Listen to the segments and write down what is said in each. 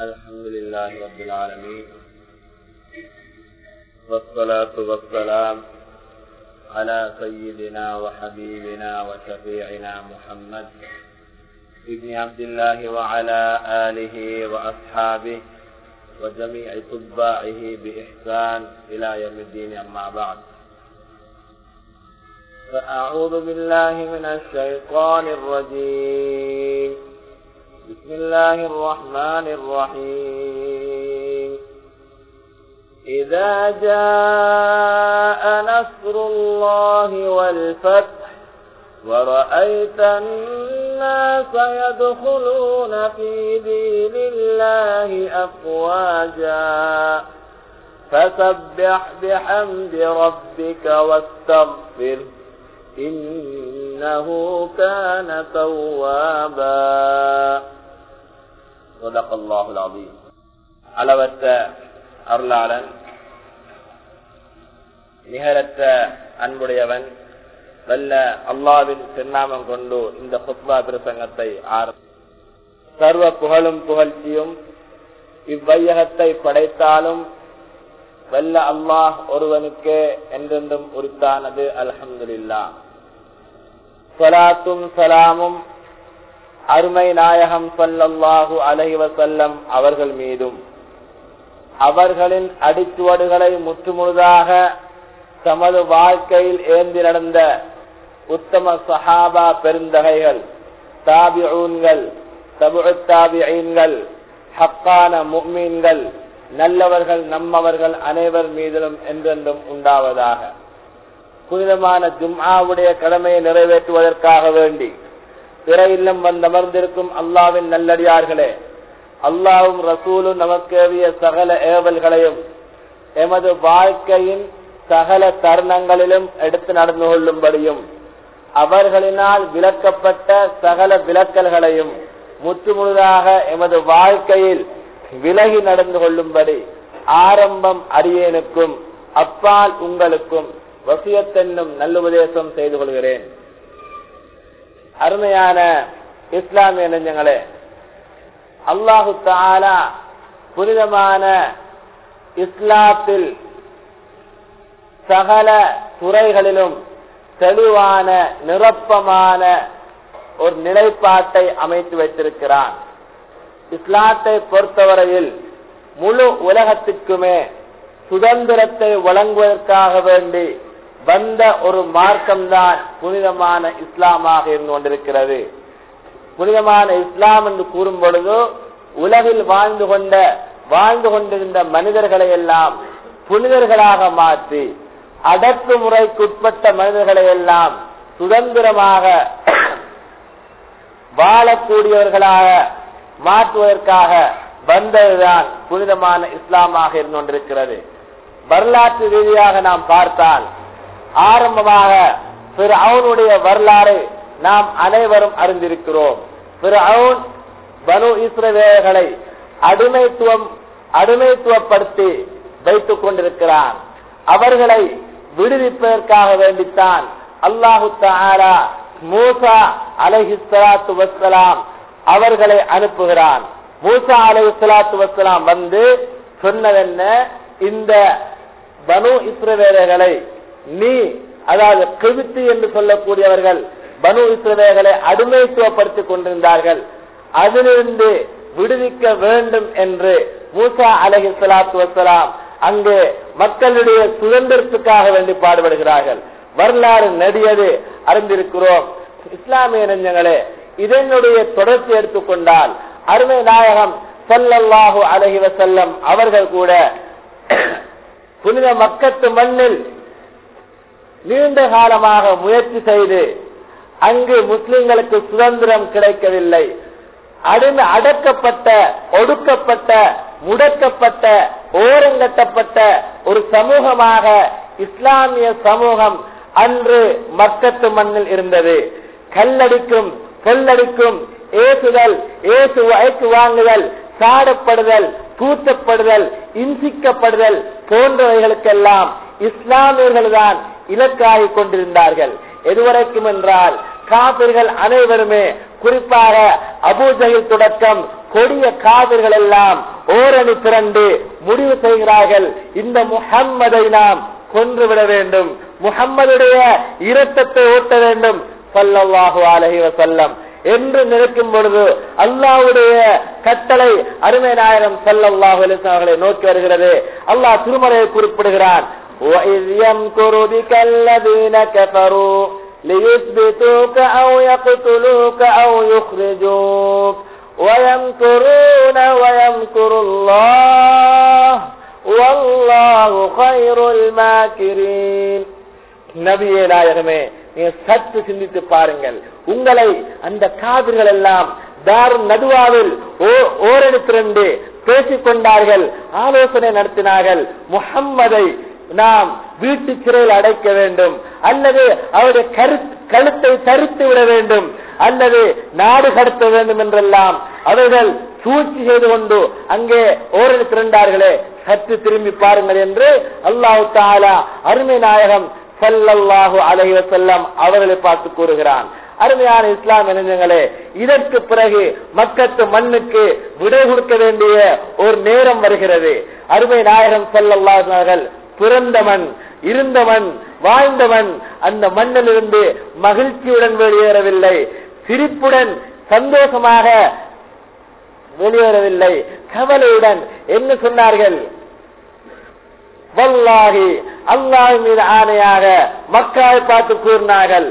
الحمد لله رب العالمين والصلاة والسلام على سيدنا وحبيبنا وشفيعنا محمد ابن عبد الله وعلى آله وأصحابه وجميع تباعه بإحسان إلى يوم الدين أما بعد فأعوذ بالله من الشيطان الرجيم بسم الله الرحمن الرحيم إذا جاء نصر الله والفتح ورأيت الناس يدخلون في دين الله أفواجا فسبح بحمد ربك واستغفر إنه كان توابا صدق الله العظيم அளவற்ற அருளாளன் நிகரற்ற அன்புடையவன் வல்ல அல்லாவின் திருநாமம் கொண்டு இந்த குத்பா பிரசங்கத்தை ஆரம்ப சர்வ புகழும் புகழ்ச்சியும் இவ்வையகத்தை படைத்தாலும் வல்ல அல்லாஹ் ஒருவனுக்கே என்றென்றும் உரித்தானது அல்ஹம்துல்லா சலாத்தும் சலாமும் அருமை நாயகம் சல்லல்லாஹு அலஹி வசல்லம் அவர்கள் மீதும் அவர்களின் அடிச்சுவடுகளை முற்றுமுழுதாக தமது வாழ்க்கையில் ஏந்தி நடந்த உத்தம சஹாபா பெருந்தகைகள் தாபிஊன்கள் தபு தாபியீன்கள் ஹக்கான முக்மீன்கள் நல்லவர்கள் நம்மவர்கள் அனைவர் மீதிலும் என்றென்றும் உண்டாவதாக புனிதமான ஜும்ஆவுடைய கடமையை நிறைவேற்றுவதற்காக வேண்டி பிற இல்லம் வந்தமர்ந்திருக்கும் அல்லாவின் நல்லடியார்களே அல்லாவும் ரசூலும் நமக்கேவிய சகல ஏவல்களையும் எமது வாழ்க்கையின் சகல தருணங்களிலும் எடுத்து நடந்து கொள்ளும்படியும் அவர்களினால் விளக்கப்பட்ட சகல விளக்கல்களையும் முற்றுமுழுதாக எமது வாழ்க்கையில் விலகி நடந்து கொள்ளும்படி ஆரம்பம் அரியனுக்கும் அப்பால் உங்களுக்கும் வசியத்தென்னும் நல்லுபதேசம் செய்து கொள்கிறேன் அருமையான இஸ்லாமிய நெஞ்சங்களே அல்லாஹு தாலா புனிதமான இஸ்லாத்தில் சகல துறைகளிலும் தெளிவான நிரப்பமான ஒரு நிலைப்பாட்டை அமைத்து வைத்திருக்கிறான் இஸ்லாத்தை பொறுத்தவரையில் முழு உலகத்திற்குமே சுதந்திரத்தை வழங்குவதற்காக வேண்டி வந்த ஒரு மார்க்கம்தான் புனிதமான இஸ்லாமாக இருந்து கொண்டிருக்கிறது புனிதமான இஸ்லாம் என்று கூறும் பொழுது உலகில் வாழ்ந்து கொண்ட வாழ்ந்து கொண்டிருந்த மனிதர்களை எல்லாம் புனிதர்களாக மாற்றி அடக்குமுறைக்குட்பட்ட மனிதர்களை எல்லாம் சுதந்திரமாக வாழக்கூடியவர்களாக மாற்றுவதற்காக வந்ததுதான் புனிதமான இஸ்லாமாக இருந்து கொண்டிருக்கிறது வரலாற்று ரீதியாக நாம் பார்த்தால் ஆரம்பமாக பிற அவனுடைய வரலாறு நாம் அனைவரும் அறிந்திருக்கிறோம் பிற அவன் பனு இஸ்ரவேகளை அடிமைத்துவம் அடிமைத்துவப்படுத்தி வைத்துக் கொண்டிருக்கிறான் அவர்களை விடுவிப்பதற்காக வேண்டித்தான் அல்லாஹு தாரா மூசா அலஹி சலாத்து வசலாம் அவர்களை அனுப்புகிறான் மூசா அலை சலாத்து வசலாம் வந்து சொன்னதென்ன இந்த பனு இஸ்ரவேலர்களை நீ அதாவது கிருத்தி என்று சொல்லக்கூடியவர்கள் பனு இஸ்ரவேலர்களை அடிமைத்துவப்படுத்திக் கொண்டிருந்தார்கள் அதிலிருந்து விடுவிக்க வேண்டும் என்று மூசா அலஹி சலாத்து வசலாம் அங்கு மக்களுடைய சுதந்திரத்துக்காக வேண்டி பாடுபடுகிறார்கள் வரலாறு நடிகது அறிந்திருக்கிறோம் இஸ்லாமிய நெஞ்சங்களே இதனுடைய தொடர்ச்சி எடுத்துக்கொண்டால் அருமை நாயகம் சல்லல்லாஹு அலஹி வசல்லம் அவர்கள் கூட புனித மக்கத்து மண்ணில் நீண்ட காலமாக முயற்சி செய்து அங்கு முஸ்லிம்களுக்கு சுதந்திரம் கிடைக்கவில்லை அடிமை அடக்கப்பட்ட ஒடுக்கப்பட்ட முடக்கப்பட்ட ஓரங்கட்டப்பட்ட ஒரு சமூகமாக இஸ்லாமிய சமூகம் அன்று மக்கத்து மண்ணில் இருந்தது கல்லடிக்கும் கொள்ளடிக்கும் ஏசுதல் ஏசு வயக்கு வாங்குதல் சாடப்படுதல் தூற்றப்படுதல் இன்சிக்கப்படுதல் போன்றவைகளுக்கெல்லாம் இஸ்லாமியர்கள் தான் இலக்காகிக் கொண்டிருந்தார்கள் எதுவரைக்கும் என்றால் காபிர்கள் அனைவருமே குறிப்பாக அபூஜகில் தொடக்கம் கொடிய காவிர்கள் எல்லாம் ஓரணி திரண்டு முடிவு செய்கிறார்கள் இந்த முஹம்மதை நாம் கொன்றுவிட வேண்டும் முஹம்மதுடைய இரத்தத்தை ஓட்ட வேண்டும் சல்லல்லாஹு அலைஹி வஸல்லம் என்று நினைக்கும் பொழுது அல்லாஹ்வுடைய கட்டளை அருமை நாயகம் சல்லல்லாஹு அலைஹி வஸல்லம் அவர்களை நோக்கி வருகிறது அல்லாஹ் திருமலையை குறிப்பிடுகிறான் وَإِذْ يَمْكُرُ بِكَ الَّذِينَ كَفَرُوا لِيُثْبِتُوكَ أَوْ يَقْتُلُوكَ أَوْ يُخْرِجُوكَ وَيَمْكُرُونَ وَيَمْكُرُ اللَّهُ وَاللَّهُ خَيْرُ الْمَاكِرِينَ நபியே நாயகமே நீங்க சற்று சிந்தித்து பாருங்கள் உங்களை அந்த காவிர்கள் எல்லாம் தாரு நடுவாவில் ஓரெடுத்திரண்டு பேசிக் கொண்டார்கள் ஆலோசனை நடத்தினார்கள் முஹம்மதை நாம் வீட்டு சிறையில் அடைக்க வேண்டும் அல்லது அவருடைய கருத்து கழுத்தை தரித்து விட வேண்டும் அல்லது நாடு கடத்த வேண்டும் என்றெல்லாம் அவர்கள் சூழ்ச்சி செய்து கொண்டு அங்கே ஓரில் திரண்டார்களே சற்று திரும்பி பாருங்கள் என்று அல்லாஹு தாலா அருமை நாயகம் சல்லல்லாஹு அலைஹி வஸல்லம் அவர்களை பார்த்து கூறுகிறான் அருமையான இஸ்லாம் இளைஞர்களே இதற்கு பிறகு மக்கத்து மண்ணுக்கு விடை கொடுக்க வேண்டிய ஒரு நேரம் வருகிறது அருமை நாயகம் சல்லல்லாஹு அவர்கள் பிறந்தவன் இருந்தவன் வாழ்ந்தவன் அந்த மண்ணிலிருந்து மகிழ்ச்சியுடன் வெளியேறவில்லை சிரிப்புடன் சந்தோஷமாக வெளியேறவில்லை கவலையுடன் என்ன சொன்னார்கள் வல்லாஹி அல்லாஹ் மீது ஆணையாக மக்காவை பார்த்து கூறினார்கள்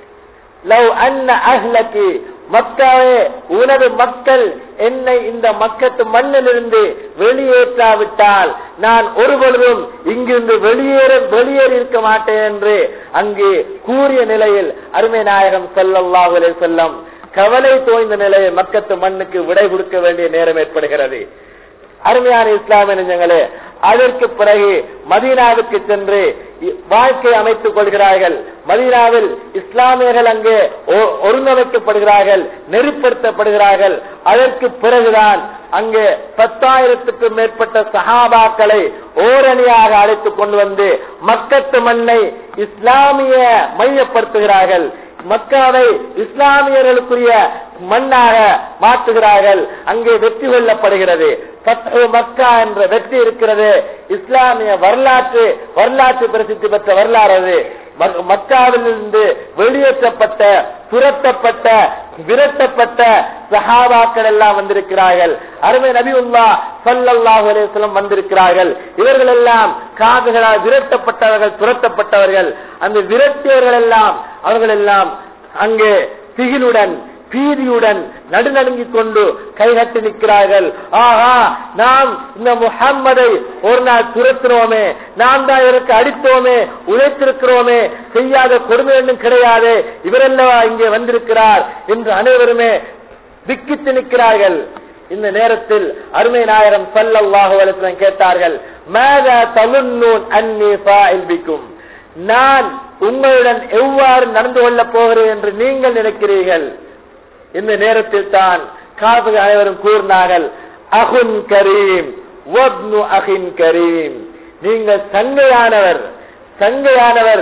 லவ் அன்ன அஹ்லகி மக்காவே உனது மக்கள் என்னை இந்த மக்கத்து மண்ணிலிருந்து வெளியேற்றாவிட்டால் நான் ஒருபொழுதும் இங்கிருந்து வெளியேற வெளியேறி இருக்க மாட்டேன் என்று அங்கே கூறிய நிலையில் அருமை நாயகம் ஸல்லல்லாஹு அலைஹி வஸல்லம் கவலை தோய்ந்த நிலையில் மக்கத்து மண்ணுக்கு விடை கொடுக்க வேண்டிய நேரம் ஏற்படுகிறது அருமையான இஸ்லாமிய நெஞ்சங்களே அதற்கு பிறகு மதீனாவுக்கு சென்று இ- வாழ்க்கை அமைத்துக் கொள்கிறார்கள் மதீனாவில் இஸ்லாமியர்கள் அங்கே ஒ- ஒருங்கமைக்கப்படுகிறார்கள் நெறிப்படுத்தப்படுகிறார்கள் அதற்கு பிறகுதான் அங்கே பத்தாயிரத்துக்கும் மேற்பட்ட சஹாபாக்களை ஓரணியாக அழைத்துக் கொண்டு வந்து மக்கத்து மண்ணை இஸ்லாமிய மையப்படுத்துகிறார்கள் மக்காவை இஸ்லாமியர்களுக்குரிய மண்ணாக மாற்றுகிறார்கள் அங்கே வெற்றி கொள்ளப்படுகிறது ஃபத்ஹு மக்கா என்ற வெற்றி இருக்கிறது இஸ்லாமிய வரலாற்று வரலாற்று பிரசித்தி பெற்ற வரலாறு அது மக்- மக்காவிலிருந்து வெளியேற்றப்பட்ட துரத்தப்பட்ட விரட்டப்பட்ட சஹாபாக்கள் எல்லாம் வந்திருக்கிறார்கள் அருமை நபியுல்லா ஸல்லல்லாஹு அலைஹி வஸல்லம் வந்திருக்கிறார்கள் இவர்கள் எல்லாம் காதுகளால் விரட்டப்பட்டவர்கள் துரத்தப்பட்டவர்கள் அந்த விரட்டியவர்கள் எல்லாம் அவர்கள் எல்லாம் அங்கே திகிலுடன் பீதியுடன் நடுநடுங்கிக் கொண்டு கைகட்டி நிற்கிறார்கள் ஆஹா நாம் இந்த முஹம்மதை ஒரு நாள் துரத்தினோமே நாம் தான் இவருக்கு அடித்தோமே உழைத்திருக்கிறோமே செய்யாத கொடுமை ஒன்றும் கிடையாது இவரெல்லவா இங்கே வந்திருக்கிறார் என்று அனைவருமே திக்கித்து நிற்கிறார்கள் இந்த நேரத்தில் அருமை நாயகம் ஸல்லல்லாஹு அலைஹி வஸல்லம் கேட்டார்கள் மாதா தலுன்னூன் அன்னி ஃபாயில் பிக்கும் நான் உங்களுடன் எவ்வாறு நடந்து கொள்ளப் போகிறேன் என்று நீங்கள் நினைக்கிறீர்கள் இந்த நேரத்தில் தான் காபு அனைவரும் கூறினார்கள் அகுன் கரீம் வப்னு அகின் கரீம் நீங்கள் சங்கையானவர் சங்கையானவர்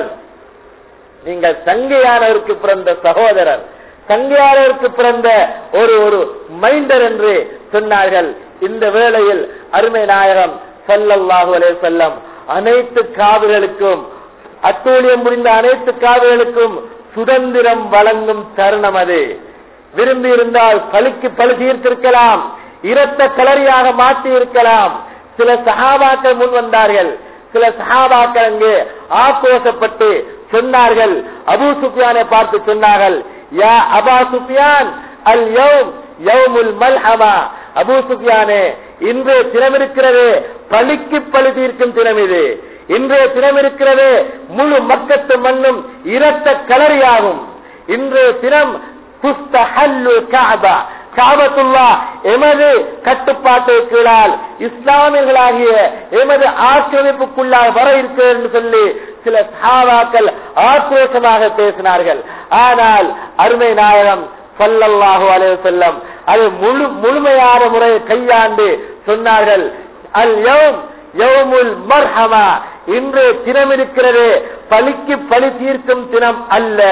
நீங்கள் சங்கையானவருக்கு பிறந்த சகோதரர் சங்கையானவருக்கு பிறந்த ஒரு ஒரு மைண்டர் என்று சொன்னார்கள் இந்த வேளையில் அருமை நாயகம் ஸல்லல்லாஹு அலைஹி வஸல்லம் அனைத்து காவிர்களுக்கும் அட்டூழியம் புரிந்த அனைத்து காவிர்களுக்கும் சுதந்திரம் வழங்கும் தருணம் அது விரும்பி இருந்தால் பழுக்கு பழு தீர்த்திருக்கலாம் இரத்த கலரியாக மாற்றி இருக்கலாம் சில சஹாபாக்கள் முன் வந்தார்கள் சில சஹாபாக்கள் அங்கே ஆக்ரோசப்பட்டு சொன்னார்கள் அபூ சுஃபியானை பார்த்து சொன்னார்கள் யா அபா சுஃபியான் அல் யௌம் யௌமுல் மல்ஹமா அபூ சுஃபியானே இன்றைய தினம் இருக்கிறது பழிக்கு பழி தீர்க்கும் தினம் இது இன்றைய தினம் இருக்கிறது முழு மக்கத்து மண்ணும் இரத்த கலரியாகும் இன்றைய தினம் துஸ்தஹல்லு கஅபா காபத்துல்லா எமது கட்டுப்பாட்டை கீழால் இஸ்லாமியர்களாகிய எமது ஆக்கிரமிப்புக்குள்ளாக வர இருக்கிறது என்று சொல்லி சில சாவாக்கள் ஆக்ரோஷமாக பேசினார்கள் ஆனால் அருமை நாயகம் ஸல்லல்லாஹு அலைஹி வஸல்லம் அது முழு முழுமையான முறையை கையாண்டு சொன்னார்கள் அல் யௌம் யௌமுல் மர்ஹமா இன்று தினம் இருக்கிறது பலிக்கு பலி தீர்க்கும் தினம் அல்ல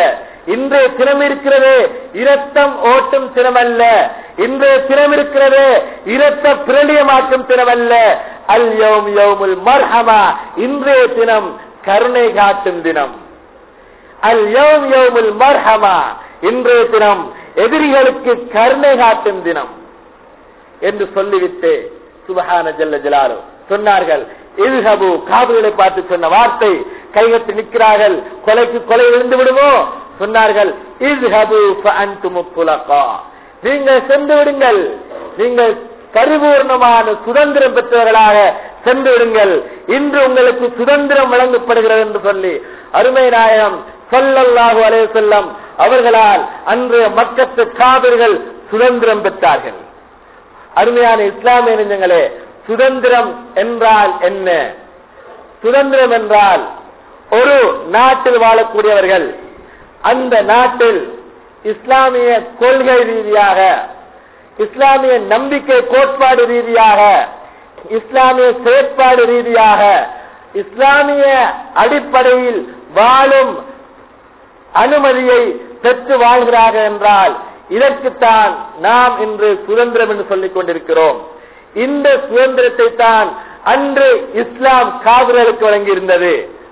இன்றைய தினம் இருக்கிறது இரத்தம் ஓட்டும் தினமல்ல இன்றைய தினம் இருக்கிறது இரத்த பிரளியமாக்கும் தினமல்ல அல் யோம் யோமுல் மர்ஹமா இன்றைய தினம் கருணை காட்டும் தினம் அல் யோம் யோமுல் மர்ஹமா இன்றைய தினம் எதிரிகளுக்கு கருணை காட்டும் தினம் என்று சொல்லிவிட்டு சுபஹான ஜல்ல ஜலாலு சொன்னார்கள் இல்ஹபு காபுகளை பார்த்து சொன்ன வார்த்தை கைகட்டி நிற்கிறார்கள் கொலைக்கு கொலை விழுந்து விடுமோ சொன்னார்கள் இல்ஹபு ஃபஅன்தும் துலகா நீங்கள் சென்று விடுங்கள் நீங்கள் பரிபூர்ணமான சுதந்திரம் பெற்றவர்களாக சென்று விடுங்கள் இன்று உங்களுக்கு சுதந்திரம் வழங்கப்படுகிறது என்று சொல்லி அருமை நாயகம் சொல்லல்லாஹு அலைஹி செல்லம் அவர்களால் அன்றைய மக்கத்து காவிர்கள் சுதந்திரம் பெற்றார்கள் அருமையான இஸ்லாமிய நெஞ்சங்களே சுதந்திரம் என்றால் என்ன சுதந்திரம் என்றால் ஒரு நாட்டில் வாழக்கூடியவர்கள் அந்த நாட்டில் இஸ்லாமிய கொள்கை ரீதியாக இஸ்லாமிய நம்பிக்கை கோட்பாடு ரீதியாக இஸ்லாமிய செயற்பாடு ரீதியாக இஸ்லாமிய அடிப்படையில் வாழும் அனுமதியை பெற்று வாழ்கிறார்கள் என்றால் இதற்குத்தான் நாம் இன்று சுதந்திரம் என்று சொல்லிக் கொண்டிருக்கிறோம் இந்த சுதந்திரத்தை தான் அன்று இஸ்லாம் காவிர்களுக்கு வழங்கியிருந்தது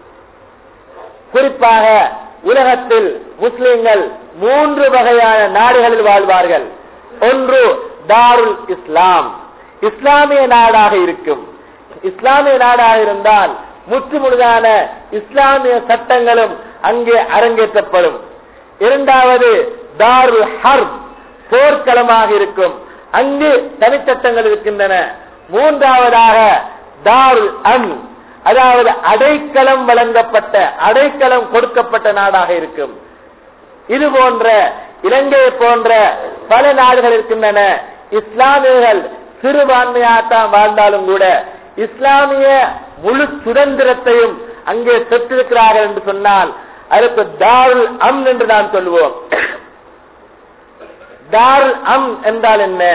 குறிப்பாக உலகத்தில் முஸ்லிம்கள் மூன்று வகையான நாடுகளில் வாழ்வார்கள் ஒன்று தாருல் இஸ்லாம் இஸ்லாமிய நாடாக இருக்கும் இஸ்லாமிய நாடாக இருந்தால் முற்றுமுழுதான இஸ்லாமிய சட்டங்களும் அங்கே அரங்கேற்றப்படும் இரண்டாவது தாருல் ஹர்ப் போர்க்களமாக இருக்கும் அங்கு தனிச்சட்டங்கள் இருக்கின்றன மூன்றாவதாக தாருல் அம் அதாவது அடைக்கலம் வழங்கப்பட்ட அடைக்கலம் கொடுக்கப்பட்ட நாடாக இருக்கும் இது போன்ற இலங்கை போன்ற பல நாடுகள் இருக்கின்றன இஸ்லாமியர்கள் சிறுபான்மையாகத்தான் வாழ்ந்தாலும் கூட இஸ்லாமிய முழு சுதந்திரத்தையும் அங்கே பெற்றிருக்கிறார்கள் என்று சொன்னால் அதற்கு தாருல் அம் என்று நாம் சொல்லுவோம் தாருல் அம் என்றால் என்ன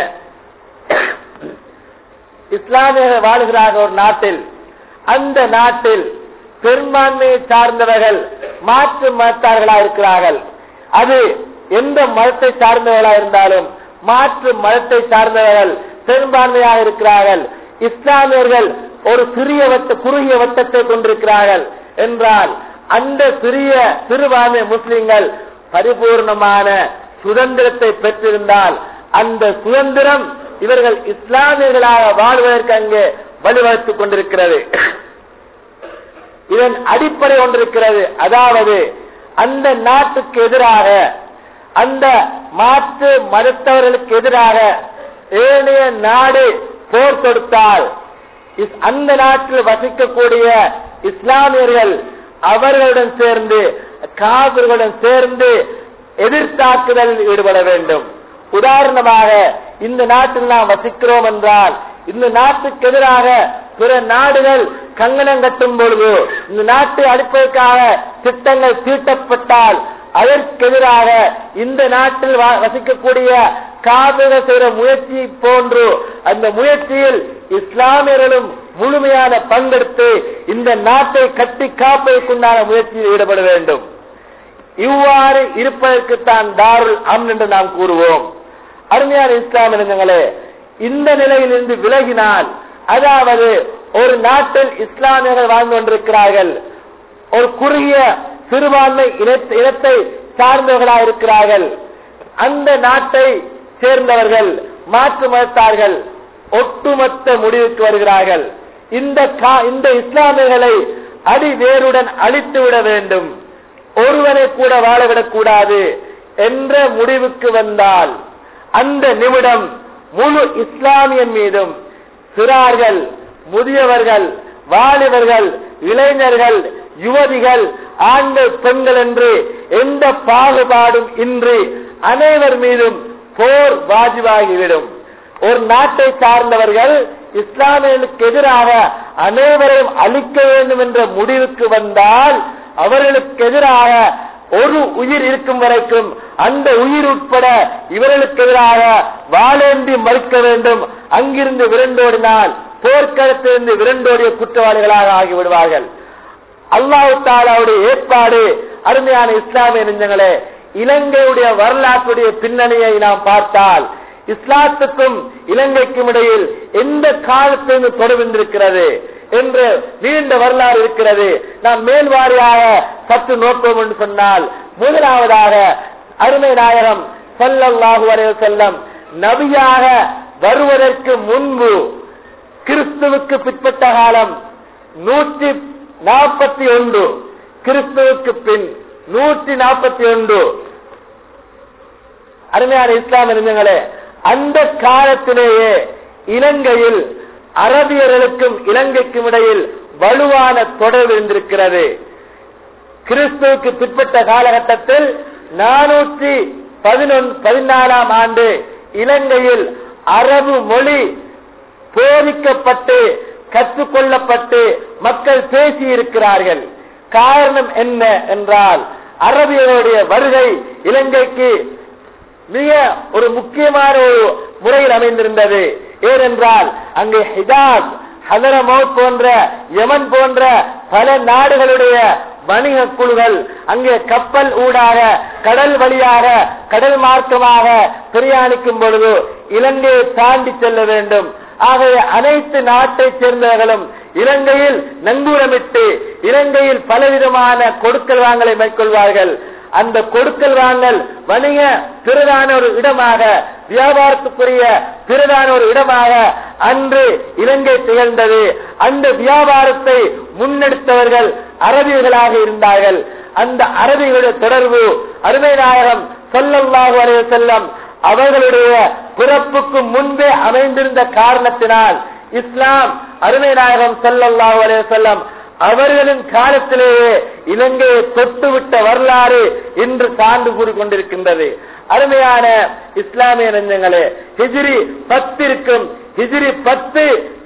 இஸ்லாமியர்கள் வாழ்கிறார்கள் ஒரு நாட்டில் அந்த நாட்டில் பெரும்பான்மையை சார்ந்தவர்கள் மாற்று மதத்தார்களா இருக்கிறார்கள் அது எந்த மதத்தை சார்ந்தவர்களா இருந்தாலும் மாற்று மதத்தை சார்ந்தவர்கள் பெரும்பான்மையாக இருக்கிறார்கள் இஸ்லாமியர்கள் ஒரு சிறிய வட்ட குறுகிய வட்டத்தை கொண்டிருக்கிறார்கள் என்றால் அந்த சிறிய சிறுபான்மை முஸ்லிம்கள் பரிபூர்ணமான சுதந்திரத்தை பெற்றிருந்தால் அந்த சுதந்திரம் இவர்கள் இஸ்லாமியர்களாக வாழ்வதற்கு அங்கே வழிவகுத்துக் கொண்டிருக்கிறது இதன் அடிப்படை ஒன்றிருக்கிறது அதாவது அந்த நாட்டுக்கு எதிராக அந்த மாற்று மதத்தவர்களுக்கு எதிராக ஏனைய நாடு போர் தொடுத்தால் இஸ்- அந்த நாட்டில் வசிக்கக்கூடிய இஸ்லாமியர்கள் அவர்களுடன் சேர்ந்து காவிர்களுடன் சேர்ந்து எதிர்த்தாக்குதலில் ஈடுபட வேண்டும் உதாரணமாக இந்த நாட்டில் நாம் வசிக்கிறோம் என்றால் இந்த நாட்டுக்கு எதிராக பிற நாடுகள் கங்கணம் கட்டும் பொழுது இந்த நாட்டை அடிப்பதற்காக திட்டங்கள் தீட்டப்பட்டால் அதற்கு எதிராக இந்த நாட்டில் வா- வசிக்கக்கூடிய காவிர்கள் செய்கிற முயற்சி போன்று அந்த முயற்சியில் இஸ்லாமியர்களும் முழுமையான பங்கெடுத்து இந்த நாட்டை கட்டி காப்பதற்குண்டான முயற்சியில் ஈடுபட வேண்டும் இவ்வாறு இருப்பதற்குத்தான் தாருல் அம் என்று நாம் கூறுவோம் அருமையான இஸ்லாமியர்களே இந்த நிலையிலிருந்து விலகினால் அதாவது ஒரு நாட்டில் இஸ்லாமியர்கள் வாழ்ந்து கொண்டிருக்கிறார்கள் ஒரு குறுகிய சிறுபான்மை இனத்த- இனத்தை சார்ந்தவர்களாக இருக்கிறார்கள் அந்த நாட்டை சேர்ந்தவர்கள் மாற்று மதத்தார்கள் ஒட்டுமொத்த முடிவுக்கு வருகிறார்கள் இந்த கா- இந்த இஸ்லாமியர்களை அடி வேருடன் அழித்து விட வேண்டும் ஒருவனை கூட வாழவிடக் கூடாது என்ற முடிவுக்கு வந்தால் அந்த நிமிடம் முழு இஸ்லாமியன் மீதும் சிறார்கள் முதியவர்கள் வாலிபர்கள் இளைஞர்கள் யுவதிகள் ஆண்கள் பெண்கள் என்று எந்த பாகுபாடும் இன்றி அனைவர் மீதும் போர் வாஜிவாகிவிடும் ஒரு நாட்டை சார்ந்தவர்கள் இஸ்லாமியர்களுக்கு எதிராக அனைவரையும் அழிக்க வேண்டும் என்ற முடிவுக்கு வந்தால் அவர்களுக்கு எதிராக ஒரு உயிர் இருக்கும் வரைக்கும் அந்த உயிர் உட்பட இவர்களுக்கு எதிராக வாழேந்தி மறுக்க வேண்டும் அங்கிருந்து விரண்டோடினால் போர்க்களத்திலிருந்து விரண்டோடிய குற்றவாளிகளாக ஆகிவிடுவார்கள் அல்லாஹு தாலாவுடைய ஏற்பாடு அருமையான இஸ்லாமிய நெஞ்சங்களே இலங்கையுடைய வரலாற்றுடைய பின்னணியை நாம் பார்த்தால் இஸ்லாத்துக்கும் இலங்கைக்கும் இடையில் எந்த காலத்திலிருந்து தொடர்பிருக்கிறது என்று நீண்ட வரலாறு இருக்கிறது நாம் மேல்வாரியாக சற்று நோக்கம் என்று சொன்னால் முதலாவதாக அருமை நாயகம் ஸல்லல்லாஹு அலைஹி வஸல்லம் நபியாக வருவதற்கு முன்பு கிறிஸ்துவுக்கு பிற்பட்ட காலம் நூற்றி நாற்பத்தி ஒன்று கிறிஸ்துவுக்கு பின் நூற்றி நாற்பத்தி ஒன்று அருமையான இஸ்லாம் இருந்தங்களே அந்த காலத்திலேயே இலங்கையில் அரபியர்களுக்கும் இலங்கைக்கும் இடையில் வலுவான தொடர்பு இருந்திருக்கிறது கிறிஸ்துவுக்கு பிற்பட்ட காலகட்டத்தில் நானூற்றி பதினொன் பதினாலாம் ஆண்டு இலங்கையில் அரபு மொழி போதிக்கப்பட்டு கற்றுக்கொள்ளப்பட்டு மக்கள் பேசி இருக்கிறார்கள் காரணம் என்ன என்றால் அரபியர்களுடைய வருகை இலங்கைக்கு மிக ஒரு முக்கியமான ஒரு முறையில் அமைந்திருந்தது ஏனென்றால் அங்கே ஹிஜாஸ் ஹதரமௌத் போன்ற யமன் போன்ற பல நாடுகளுடைய வணிக குழுக்கள் அங்கே கப்பல் ஊடாக கடல் வழியாக கடல் மார்க்கமாக பிரயாணிக்கும் பொழுது இலங்கையை தாண்டி செல்ல வேண்டும் ஆகவே அனைத்து நாட்டைச் சேர்ந்தவர்களும் இலங்கையில் நங்கூரமிட்டு இலங்கையில் பலவிதமான கொடுக்கல் வாங்கலை மேற்கொள்வார்கள் அந்த கொடுக்கல் வாங்கல் வணிக பிரதான ஒரு இடமாக வியாபாரத்துக்குரிய பிரதான ஒரு இடமாக அன்று இலங்கை திகழ்ந்தது அந்த வியாபாரத்தை முன்னெடுத்தவர்கள் அரபியர்களாக இருந்தார்கள் அந்த அரபிகளுடைய தொடர்பு அருமை நாயகம் சொல்லல்லாஹு அலைஹி செல்லம் அவர்களுடைய பிறப்புக்கு முன்பே அமைந்திருந்த காரணத்தினால் இஸ்லாம் அருமை நாயகம் ஸல்லல்லாஹு அலைஹி வஸல்லம் அவர்களின் காலத்திலேயே இலங்கையை தொட்டுவிட்ட வரலாறு இன்று சான்று கூறிக்கொண்டிருக்கின்றது அருமையான இஸ்லாமிய நெஞ்சங்களே ஹிஜ்ரி பத்திற்கும் ஹிஜ்ரி பத்து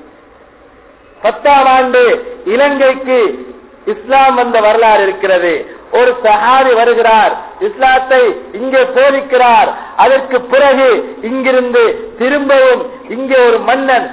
பத்தாம் ஆண்டு இலங்கைக்கு இஸ்லாம் வந்த வரலாறு இருக்கிறது ஒரு சஹாபி வருகிறார் இஸ்லாத்தை இங்கே போதிக்கிறார் அதற்கு பிறகு இங்கிருந்து திரும்பவும் இங்கே ஒரு மன்னன்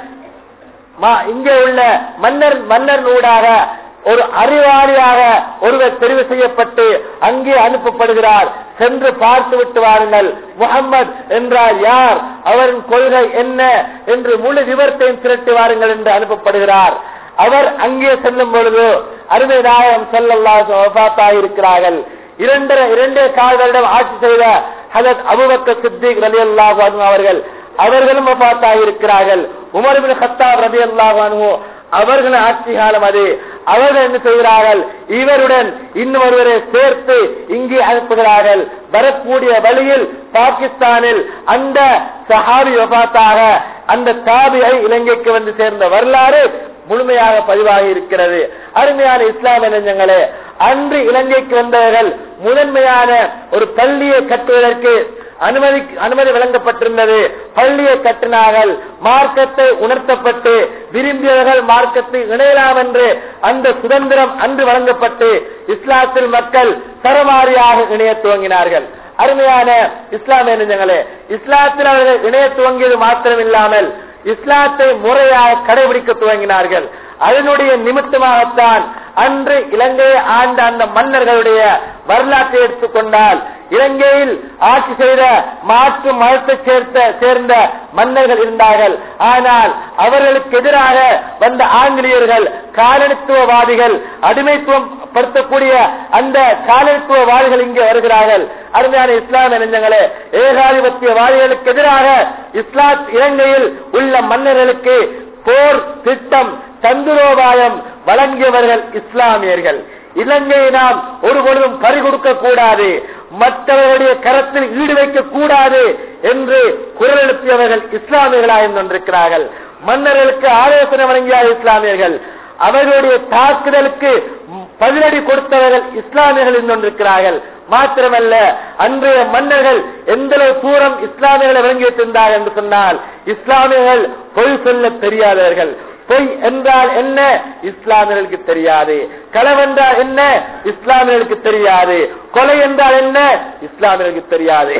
மா- இங்கே உள்ள மன்னர் மன்னர் ஊடாக ஒரு அறிவாளியாக ஒருவர் தெரிவு செய்யப்பட்டு அங்கே அனுப்பப்படுகிறார் சென்று பார்த்து விட்டு வாருங்கள் முகம்மது என்றால் யார் அவரின் கொள்கை என்ன என்று முழு விவரத்தையும் திரட்டி வாருங்கள் என்று அனுப்பப்படுகிறார் அவர் அங்கே செல்லும் பொழுது அருமை நாயகம் செல்லல்லாஹ் இருக்கிறார்கள் இரண்டரை இரண்டே கால் வருடம் ஆட்சி செய்த ஹதத் அபுபக்கர் சித்திக் ரலியல்லாஹு அன்ஹு அவர்கள் அவர்களும் வஃபாத்தாகி இருக்கிறார்கள் உமர் பின் கத்தாப் ரலியல்லாஹு அன்ஹு அவர்களின் ஆட்சி காலம் அது அவர்கள் என்ன செய்கிறார்கள் இவருடன் இன்னும் ஒருவரை சேர்த்து இங்கே அனுப்புகிறார்கள் வரக்கூடிய வழியில் பாகிஸ்தானில் அந்த சஹாபி வபாத்தாக அந்த தாபியை இலங்கைக்கு வந்து சேர்ந்த வரலாறு முழுமையாக பதிவாகி இருக்கிறது அருமையான இஸ்லாமிய நெஞ்சங்களே அன்று இலங்கைக்கு வந்தவர்கள் முதன்மையான ஒரு பள்ளியை கட்டுவதற்கு அனுமதி அனுமதி வழங்கப்பட்டிருந்தது பள்ளியை கட்டினார்கள் மார்க்கத்தை உணர்த்தப்பட்டு விரும்பியவர்கள் மார்க்கத்தை இணையலாம் என்று அந்த சுதந்திரம் அன்று வழங்கப்பட்டு இஸ்லாத்தில் மக்கள் சரமாரியாக இணைய துவங்கினார்கள் அருமையான இஸ்லாமிய நெஞ்சங்களே இஸ்லாத்தில் அவர்கள் இணைய துவங்கியது மாத்திரம் இல்லாமல் இஸ்லாத்தை முறையாக கடைபிடிக்க துவங்கினார்கள் அதனுடைய நிமித்தமாகத்தான் அன்று இலங்கையை ஆண்ட அந்த மன்னர்களுடைய வரலாற்றை எடுத்துக்கொண்டால் இலங்கையில் ஆட்சி செய்த மாற்று மதத்தை சேர்த்த சேர்ந்த மன்னர்கள் இருந்தார்கள் ஆனால் அவர்களுக்கு எதிராக வந்த ஆங்கிலேயர்கள் காலனித்துவவாதிகள் அடிமைத்துவம் படுத்தக்கூடிய அந்த காலனித்துவவாதிகள் இங்கே வருகிறார்கள் அருமையான இஸ்லாமிய நெஞ்சங்களே ஏகாதிபத்தியவாதிகளுக்கு எதிராக இஸ்லாத் இலங்கையில் உள்ள மன்னர்களுக்கு போர் திட்டம் தந்திரோபாயம் வழங்கியவர்கள் இஸ்லாமியர்கள் இலங்கையை நாம் ஒரு பொழுதும் பறிகொடுக்க கூடாது மற்றவர்களுடைய கரத்தில் ஈடு வைக்க கூடாது என்று குரல் எழுப்பியவர்கள் இஸ்லாமியர்களாக இருந்து கொண்டிருக்கிறார்கள் மன்னர்களுக்கு ஆலோசனை வழங்கிய இஸ்லாமியர்கள் அவர்களுடைய தாக்குதலுக்கு பதிலடி கொடுத்தவர்கள் இஸ்லாமியர்கள் இருந்து கொண்டிருக்கிறார்கள் மாத்திரமல்ல அன்றைய மன்னர்கள் எந்த அளவு தூரம் இஸ்லாமியர்களை வழங்கி வைத்திருந்தார்கள் என்று சொன்னால் இஸ்லாமியர்கள் பொய் சொல்ல தெரியாதவர்கள் பொய் என்றால் என்ன இஸ்லாமியர்களுக்கு தெரியாது களவென்றால் என்ன இஸ்லாமியர்களுக்கு தெரியாது கொலை என்றால் என்ன இஸ்லாமியர்களுக்கு தெரியாது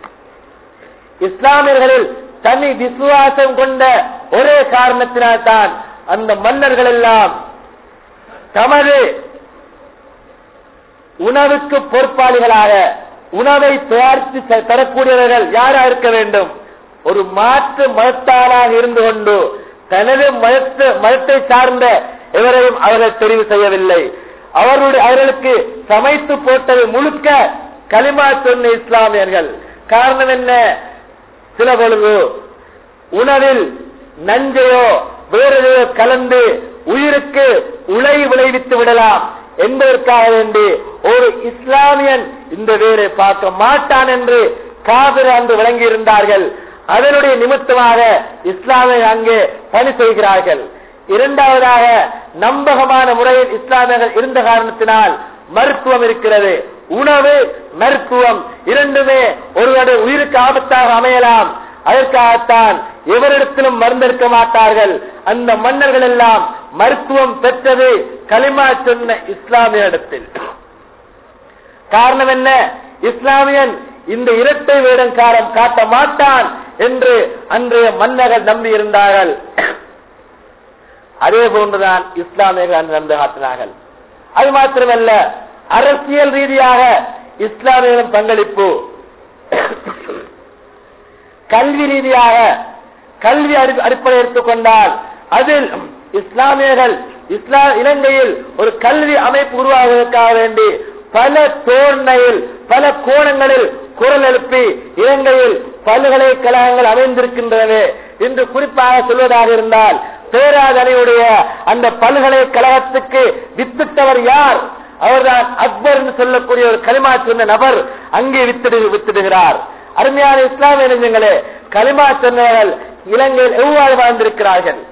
இஸ்லாமியர்களில் தனி விசுவாசம் கொண்ட ஒரே காரணத்தினால் தான் அந்த மன்னர்கள் எல்லாம் தமது உணவுக்கு பொறுப்பாளிகளாக உணவை தயாரித்து த- தரக்கூடியவர்கள் யாரா இருக்க வேண்டும் ஒரு மாற்று மதத்தாராக இருந்து கொண்டு தனது மதத்து மதத்தை சார்ந்த எவரையும் அவர்கள் தெரிவு செய்யவில்லை அவர்களுடைய அவர்களுக்கு சமைத்து போட்டது முழுக்க களிமா சொன்ன இஸ்லாமியர்கள் காரணம் என்ன சில பொழுது உணவில் நஞ்சையோ வேறு எதையோ கலந்து உயிருக்கு உலை விளைவித்து விடலாம் என்பதற்காக வேண்டி ஒரு இஸ்லாமியன் இந்த வேரை பார்க்க மாட்டான் என்று காவிர அன்று வழங்கி இருந்தார்கள் அதனுடைய நிமித்தமாக இஸ்லாமிய அங்கே பணி செய்கிறார்கள் இரண்டாவதாக நம்பகமான முறையில் இஸ்லாமியர்கள் இருந்த காரணத்தினால் மருத்துவம் இருக்கிறது உணவு மருத்துவம் இரண்டுமே ஒருவருடைய உயிருக்கு ஆபத்தாக அமையலாம் அதற்காகத்தான் எவரிடத்திலும் மருந்தெடுக்க மாட்டார்கள் அந்த மன்னர்கள் எல்லாம் மருத்துவம் பெற்றது களிமா சொன்ன இஸ்லாமிய இடத்தில் காரணம் என்ன இஸ்லாமியன் இந்த இரட்டை வேடங்காரம் காட்ட மாட்டான் என்று அன்றைய மன்னர்கள் நம்பி இருந்தார்கள் அதே போன்றுதான் இஸ்லாமியர்கள் அன்று நடந்து காட்டினார்கள் அது மாத்திரமல்ல அரசியல் ரீதியாக இஸ்லாமியர்களின் பங்களிப்பு கல்வி ரீதியாக கல்வி அடி- அடிப்படை எடுத்துக்கொண்டால் அதில் இஸ்லாமியர்கள் இஸ்லா இலங்கையில் ஒரு கல்வி அமைப்பு உருவாகுவதற்காக வேண்டி பல தோரணையில் பல கோணங்களில் குரல் எழுப்பி இலங்கையில் பல்கலைக்கழகங்கள் அமைந்திருக்கின்றன என்று குறிப்பாக சொல்வதாக இருந்தால் பேராதனையுடைய அந்த பல்கலைக்கழகத்துக்கு வித்திட்டவர் யார் அவர்தான் அக்பர் என்று சொல்லக்கூடிய ஒரு களிமா சொன்ன நபர் அங்கே வித்திடு வித்திடுகிறார் அருமையான இஸ்லாமிய நெஞ்சங்களே களிமா சொன்னவர்கள் இலங்கையில் எவ்வாறு வாழ்ந்திருக்கிறார்கள்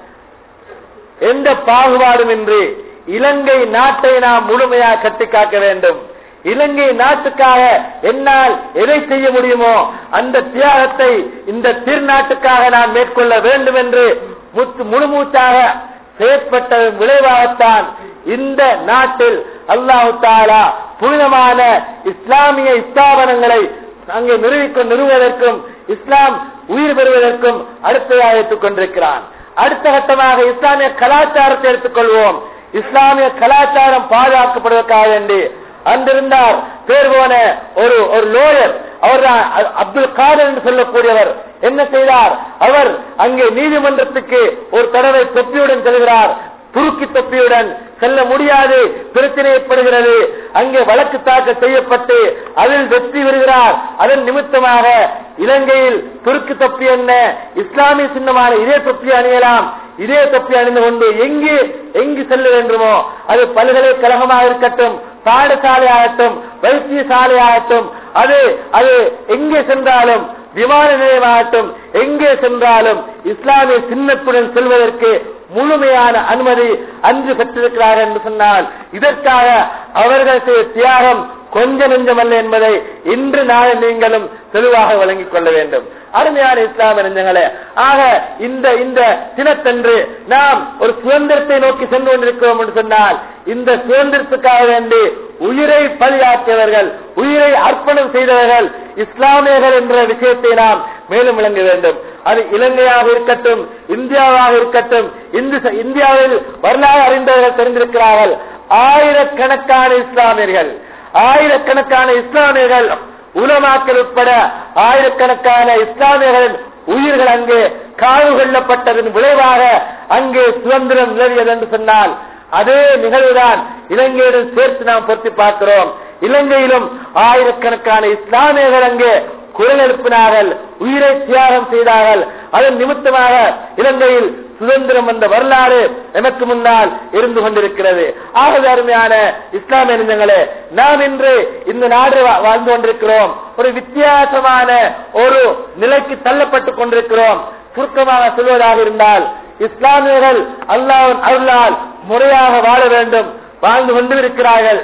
எந்த பாகுபாடும் இன்றி இலங்கை நாட்டை நாம் முழுமையாக கட்டி காக்க வேண்டும் இலங்கை நாட்டுக்காக என்னால் எதை செய்ய முடியுமோ அந்த தியாகத்தை இந்த திருநாட்டுக்காக நான் மேற்கொள்ள வேண்டும் என்று முத்து முழுமூச்சாக செயற்பட்ட விளைவாகத்தான் இந்த நாட்டில் அல்லாஹு தாலா புனிதமான இஸ்லாமிய ஸ்தாபனங்களை அங்கே நிறுவிக்க நிறுவுவதற்கும் இஸ்லாம் உயிர் பெறுவதற்கும் அடுத்ததாக எடுத்துக் கொண்டிருக்கிறான் அடுத்த கட்டமாக இஸ்லாமிய கலாச்சாரத்தை எடுத்துக்கொள்வோம் இஸ்லாமிய கலாச்சாரம் பாதுகாக்கப்படுவதற்காக வேண்டி அன்றிருந்தார் பேர் போன ஒரு ஒரு லோயர் அவர் அப்துல் காதர் என்று சொல்லக்கூடியவர் என்ன செய்தார் அவர் அங்கே நீதிமன்றத்துக்கு ஒரு தடவை தொப்பியுடன் செல்கிறார் துருக்கி தொப்பியுடன் செல்ல முடியாது பிரச்சனை ஏற்படுகிறது அங்கே வழக்கு தாக்கல் செய்யப்பட்டு அதில் வெற்றி பெறுகிறார் அதன் நிமித்தமாக இலங்கையில் துருக்கு தொப்பி என்ன இஸ்லாமிய சின்னமான இதே தொப்பி அணியலாம் இதே தொப்பி அணிந்து கொண்டு எங்கு எங்கு செல்ல வேண்டுமோ அது பல்கலைக்கழகமாக இருக்கட்டும் பாடசாலை ஆகட்டும் வைத்தியசாலை ஆகட்டும் அது அது எங்கே சென்றாலும் விமான நிலையமாகட்டும் எங்கே சென்றாலும் இஸ்லாமிய சின்னத்துடன் செல்வதற்கு முழுமையான அனுமதி அன்று பெற்றிருக்கிறார்கள் என்று சொன்னால் இதற்காக அவர்கள் செய்த தியாகம் கொஞ்ச நெஞ்சமல்ல என்பதை இன்று நாளை நீங்களும் தெளிவாக வழங்கிக் கொள்ள வேண்டும் அருமையான இஸ்லாமிய நெஞ்சங்களே ஆக இந்த இந்த தினத்தன்று நாம் ஒரு சுதந்திரத்தை நோக்கி சென்று கொண்டிருக்கிறோம் என்று சொன்னால் இந்த சுதந்திரத்துக்காக வேண்டி உயிரை பலியாற்றியவர்கள் உயிரை அர்ப்பணம் செய்தவர்கள் இஸ்லாமியர்கள் என்ற விஷயத்தை நாம் மேலும் விளங்க வேண்டும் அது இலங்கையாக இருக்கட்டும் இந்தியாவாக இருக்கட்டும் இந்து இந்தியாவில் வரலாறு அறிந்தவர்கள் தெரிந்திருக்கிறார்கள் ஆயிரக்கணக்கான இஸ்லாமியர்கள் ஆயிரக்கணக்கான இஸ்லாமியர்கள் உலமாக்கள் உட்பட ஆயிரக்கணக்கான இஸ்லாமியர்களின் உயிர்கள் அங்கே காவு கொள்ளப்பட்டதன் விளைவாக அங்கே சுதந்திரம் நிலவியது என்று சொன்னால் அதே நிகழ்வுதான் இலங்கையுடன் சேர்த்து நாம் பொருத்தி பார்க்கிறோம் இலங்கையிலும் ஆயிரக்கணக்கான இஸ்லாமியர்கள் அங்கே குரல் எழுப்பினார்கள் உயிரை தியாகம் செய்தார்கள் அதன் நிமித்தமாக இலங்கையில் சுதந்திரம் வந்த வரலாறு எனக்கு முன்னால் இருந்து கொண்டிருக்கிறது ஆகவே அருமையான இஸ்லாமிய நெஞ்சங்களே நாம் இன்று இந்த நாடு வா- வாழ்ந்து கொண்டிருக்கிறோம் ஒரு வித்தியாசமான ஒரு நிலைக்கு தள்ளப்பட்டுக் கொண்டிருக்கிறோம் சுருக்கமாக சொல்வதாக இருந்தால் இஸ்லாமியர்கள் அல்லாஹ்வின் அருளால் முறையாக வாழ வேண்டும் வாழ்ந்து கொண்டு இருக்கிறார்கள்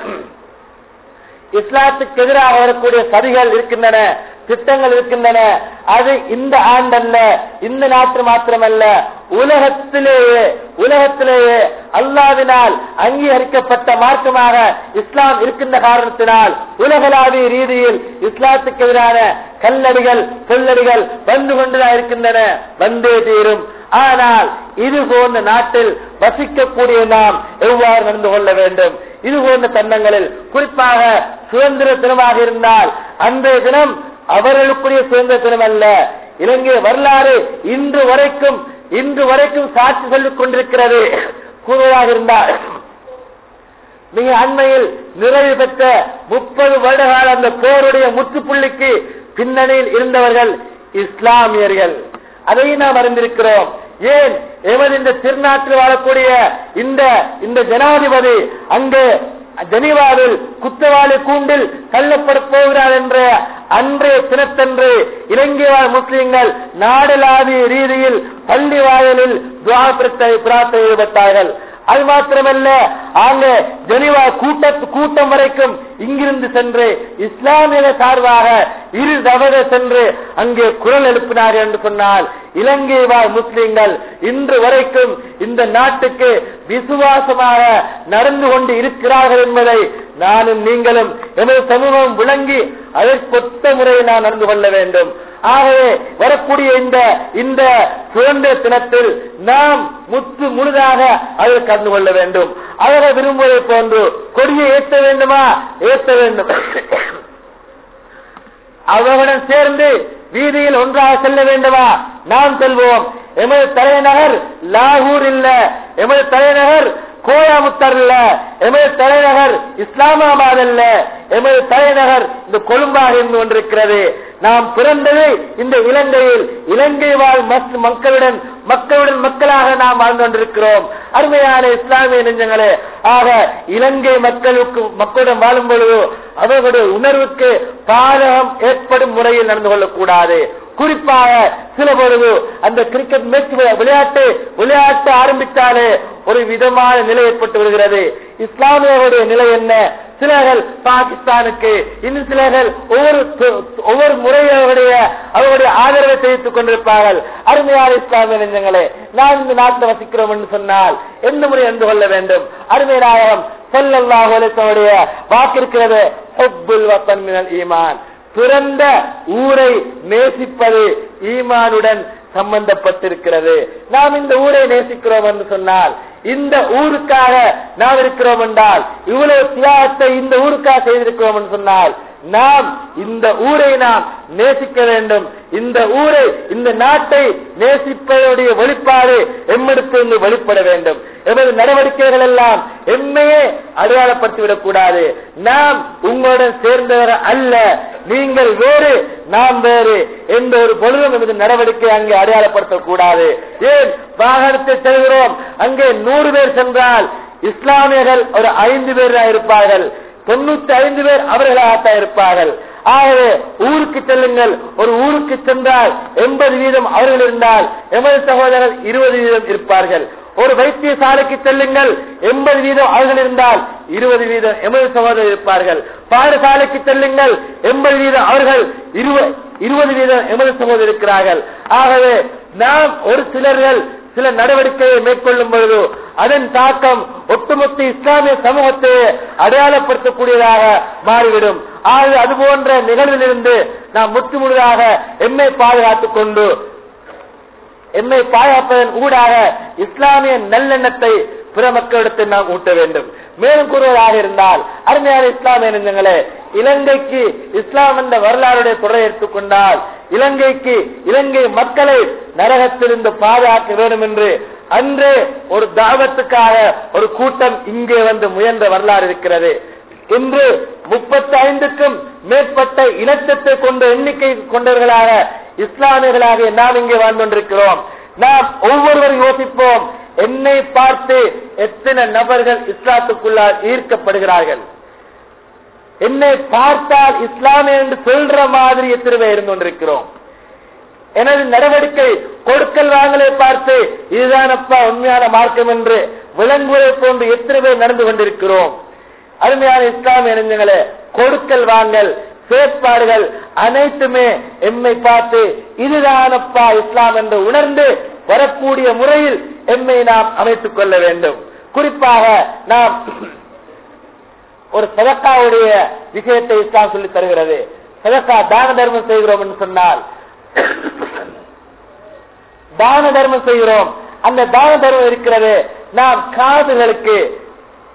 இஸ்லாத்துக்கு எதிராக வரக்கூடிய சதிகள் இருக்கின்றன திட்டங்கள் இருக்கின்றன அது இந்த ஆண்டல்ல இந்த நாட்டு மாத்திரமல்ல உலகத்திலேயே உலகத்திலேயே அல்லாவினால் அங்கீகரிக்கப்பட்ட மார்க்கமாக இஸ்லாம் இருக்கின்ற காரணத்தினால் உலகளாவிய ரீதியில் இஸ்லாத்துக்கு எதிரான கல்லடிகள் சொல்லடிகள் வந்து கொண்டுதான் இருக்கின்றன வந்தே தீரும் ஆனால் இது போன்ற நாட்டில் வசிக்கக்கூடிய நாம் எவ்வாறு நடந்து கொள்ள வேண்டும் இது போன்ற தருணங்களில் குறிப்பாக சுதந்திர தினமாக இருந்தால் அன்றைய தினம் அவர்களுக்குரிய சுதந்திர தினம் அல்ல இலங்கை வரலாறு இன்று வரைக்கும் இன்று வரைக்கும் சாட்சி சொல்லிக் கொண்டிருக்கிறது கூறுவதாக இருந்தால் மிக அண்மையில் நிறைவு பெற்ற முப்பது வருடகால அந்த போருடைய முற்றுப்புள்ளிக்கு பின்னணியில் இருந்தவர்கள் இஸ்லாமியர்கள் அதை நாம் அறிந்திருக்கிறோம் ஏன் எமது இந்த திருநாட்டில் வாழக்கூடிய இந்த இந்த ஜனாதிபதி அங்கு ஜெனீவாவில் குற்றவாளி கூண்டில் தள்ளப்பட போகிறார் என்ற அன்றைய தினத்தன்று இலங்கை வாழ் முஸ்லிம்கள் நாடலாவிய ரீதியில் பள்ளி வாயலில் துவா பிரார்த்தனை பிரார்த்தனை ஈடுபட்டார்கள் அது மாத்திரமல்ல அங்க ஜெனிவா கூட்ட கூட்டம் வரைக்கும் இங்கிருந்து சென்று இஸ்லாமிய சார்பாக இரு தவறு சென்று அங்கே குரல் எழுப்பினார்கள் என்று சொன்னால் இலங்கை வாழ் முஸ்லிம்கள் இன்று வரைக்கும் இந்த நாட்டுக்கு விசுவாசமாக நடந்து கொண்டு இருக்கிறார்கள் என்பதை நானும் நீங்களும் எமது சமூகம் விளங்கி அதற்கொத்த முறையில் நாம் நடந்து கொள்ள வேண்டும் ஆகவே வரக்கூடிய இந்த இந்த சுதந்திர தினத்தில் நாம் முற்று முழுதாக அதில் கலந்து கொள்ள வேண்டும் அவர்கள் விரும்புவதை போன்று கொடியை ஏற்ற வேண்டுமா ஏற்ற வேண்டும் அவர்களுடன் சேர்ந்து வீதியில் ஒன்றாக செல்ல வேண்டுமா நாம் செல்வோம் எமது தலைநகர் லாகூர் இல்ல எமது தலைநகர் கோயாமுத்தர் இல்ல எமது தலைநகர் இஸ்லாமாபாத் அல்ல எமது தலைநகர் இந்த கொழும்பாக இருந்து கொண்டிருக்கிறது நாம் பிறந்தது இந்த இலங்கையில் இலங்கை வாழ் மஸ்- மக்களுடன் மக்களுடன் மக்களாக நாம் வாழ்ந்து கொண்டிருக்கிறோம் அருமையான இஸ்லாமிய நெஞ்சங்களே ஆக இலங்கை மக்களுக்கு மக்களுடன் வாழும் பொழுது அவர்களுடைய உணர்வுக்கு பாதகம் ஏற்படும் முறையில் நடந்து கொள்ளக்கூடாது குறிப்பாக சில பொழுது அந்த கிரிக்கெட் மேட்ச் விளையாட்டு விளையாட்டு ஆரம்பித்தாலே ஒரு விதமான நிலை ஏற்பட்டு விடுகிறது இஸ்லாமியர்களுடைய நிலை என்ன சிலர்கள் பாகிஸ்தானுக்கு இன்னும் சிலர்கள் ஒவ்வொரு து- ஒவ்வொரு முறையுடைய அவருடைய ஆதரவை தெரிவித்துக் கொண்டிருப்பார்கள் அருமையான இஸ்லாமிய நெஞ்சங்களே நாம் இந்த நாட்டில் வசிக்கிறோம் என்று சொன்னால் எந்த முறை என்று கொள்ள வேண்டும் அருமை நாயகம் சொல்லல்லாஹு அலைஹிவஸல்லுடைய வாக்கு இருக்கிறது ஹுப்புல் வத்தன் மினல் ஈமான் பிறந்த ஊரை நேசிப்பது ஈமானுடன் சம்பந்தப்பட்டிருக்கிறது நாம் இந்த ஊரை நேசிக்கிறோம் என்று சொன்னால் இந்த ஊருக்காக நாம் இருக்கிறோம் என்றால் இவ்வளவு தியாகத்தை இந்த ஊருக்காக செய்திருக்கிறோம் என்று சொன்னால் நாம் இந்த ஊரை நாம் நேசிக்க வேண்டும் இந்த ஊரை இந்த நாட்டை நேசிப்பதுடைய வெளிப்பாடு எம்மெடுத்து வெளிப்பட வேண்டும் எமது நடவடிக்கைகள் எல்லாம் எம்மையே அடையாளப்படுத்திவிடக் கூடாது நாம் உங்களுடன் சேர்ந்தவர் அல்ல நீங்கள் வேறு நாம் வேறு எந்த ஒரு பொழுதும் எமது நடவடிக்கை அங்கே அடையாளப்படுத்தக்கூடாது ஏன் வாகனத்தை செல்கிறோம் அங்கே நூறு பேர் சென்றால் இஸ்லாமியர்கள் ஒரு ஐந்து பேர் தான் இருப்பார்கள் தொண்ணூத்தி ஐந்து பேர் அவர்களாகத்தான் இருப்பார்கள் ஆகவே ஊருக்கு செல்லுங்கள் ஒரு ஊருக்கு சென்றால் எண்பது வீதம் அவர்கள் இருந்தால் எமது சகோதரர்கள் இருபது வீதம் இருப்பார்கள் ஒரு வைத்தியசாலைக்கு செல்லுங்கள் எண்பது வீதம் அவர்கள் இருந்தால் இருபது வீதம் எமது சகோதரர் இருப்பார்கள் பாடசாலைக்கு செல்லுங்கள் எண்பது வீதம் அவர்கள் இருபது இருபது வீதம் எமது சகோதரர் இருக்கிறார்கள் ஆகவே நாம் ஒரு சிலர்கள் சில நடவடிக்கையை மேற்கொள்ளும் பொழுது அதன் தாக்கம் ஒட்டுமொத்த இஸ்லாமிய சமூகத்தை அடையாளப்படுத்தக்கூடியதாக மாறிவிடும் ஆகவே அது போன்ற நிகழ்விலிருந்து நாம் முற்று முழுதாக எம்மை பாதுகாத்துக் கொண்டு எம்மை பாதுகாப்பதன் ஊடாக இஸ்லாமிய நல்லெண்ணத்தை பிற மக்களிடத்தில் நாம் ஊட்ட வேண்டும் மேலும் கூறுவதாக இருந்தால் அருமையான இஸ்லாமிய நெஞ்சங்களே இலங்கைக்கு இஸ்லாம் என்ற வரலாறுடைய தொடரை எடுத்துக்கொண்டால் இலங்கைக்கு இலங்கை மக்களை நரகத்திலிருந்து பாதுகாக்க வேண்டும் என்று அன்றே ஒரு தாவத்துக்காக ஒரு கூட்டம் இங்கே வந்து முயன்ற வரலாறு இருக்கிறது இன்று முப்பத்தி ஐந்துக்கும் மேற்பட்ட இலட்சத்தை கொண்ட எண்ணிக்கை கொண்டவர்களாக இஸ்லாமியர்களாக நாம் இங்கே வாழ்ந்து கொண்டிருக்கிறோம் நாம் ஒவ்வொருவரும் யோசிப்போம் என்னை பார்த்து எத்தனை நபர்கள் இஸ்லாத்துக்குள்ளால் ஈர்க்கப்படுகிறார்கள் என்னை பார்த்தால் இஸ்லாமிய என்று சொல்ற மாதிரி எத்தனை பேர் இருந்து கொண்டிருக்கிறோம் எனது நடவடிக்கை கொடுக்கல் வாங்கலை பார்த்து இதுதானப்பா உண்மையான மார்க்கம் என்று விளங்குவதை போன்று எத்தனை பேர் நடந்து கொண்டிருக்கிறோம் அருமையான இஸ்லாமிய நெஞ்சங்களே கொடுக்கல் வாங்கல் செயற்பாடுகள் அனைத்துமே எம்மை பார்த்து இதுதானப்பா இஸ்லாம் என்று உணர்ந்து வரக்கூடிய முறையில் எம்மை நாம் அமைத்துக் கொள்ள வேண்டும் குறிப்பாக நாம் ஒரு சதக்காவுடைய விஷயத்தை இஸ்லாம் சொல்லி தருகிறது சதக்கா தான தர்மம் செய்கிறோம் என்று சொன்னால் தான தர்மம் செய்கிறோம் அந்த தான தர்மம் இருக்கிறது நாம் காதுகளுக்கு